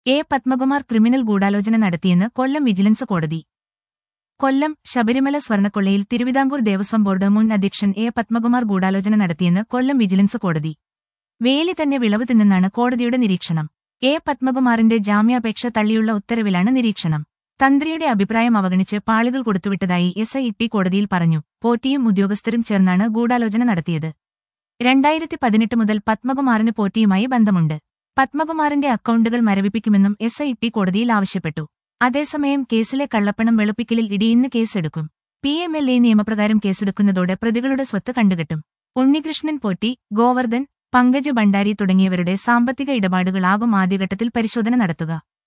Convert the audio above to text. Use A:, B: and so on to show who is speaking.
A: A Padmakumar criminal ഗൂഢാലോചന നടത്തിയെന്ന് Kollam vigilance കോടതി കൊല്ലം ശബരിമല സ്വർണ്ണക്കൊള്ളയിൽ തിരുവിതാംകൂർ ദേവസ്വം ബോർഡ് മുൻ അധ്യക്ഷൻ എ പത്മകുമാർ ഗൂഢാലോചന നടത്തിയെന്ന് കൊല്ലം വിജിലൻസ് കോടതി വേലി തന്നെ വിളവ് തിന്നെന്നാണ് കോടതിയുടെ നിരീക്ഷണം എ പത്മകുമാറിന്റെ ജാമ്യാപേക്ഷ തള്ളിയുള്ള ഉത്തരവിലാണ് നിരീക്ഷണം തന്ത്രിയുടെ അഭിപ്രായം അവഗണിച്ച് പാളികൾ കൊടുത്തുവിട്ടതായി എസ് ഐ ടി കോടതിയിൽ പറഞ്ഞു പോറ്റിയും ഉദ്യോഗസ്ഥരും ചേർന്നാണ് ഗൂഢാലോചന നടത്തിയത് രണ്ടായിരത്തി പതിനെട്ട് മുതൽ പത്മകുമാറിന് പോറ്റിയുമായി ബന്ധമുണ്ട് പത്മകുമാറിന്റെ അക്കൗണ്ടുകൾ മരവിപ്പിക്കുമെന്നും എസ് ഐ ടി കോടതിയിൽ ആവശ്യപ്പെട്ടു അതേസമയം കേസിലെ കള്ളപ്പണം വെളുപ്പിക്കലിൽ ഇടി ഇന്ന് കേസെടുക്കും പി എം എൽ എ നിയമപ്രകാരം കേസെടുക്കുന്നതോടെ പ്രതികളുടെ സ്വത്ത് കണ്ടുകെട്ടും ഉണ്ണികൃഷ്ണൻ പോറ്റി ഗോവർദ്ധൻ പങ്കജ് ഭണ്ഡാരി തുടങ്ങിയവരുടെ സാമ്പത്തിക ഇടപാടുകളാകും ആദ്യഘട്ടത്തിൽ പരിശോധന നടത്തുക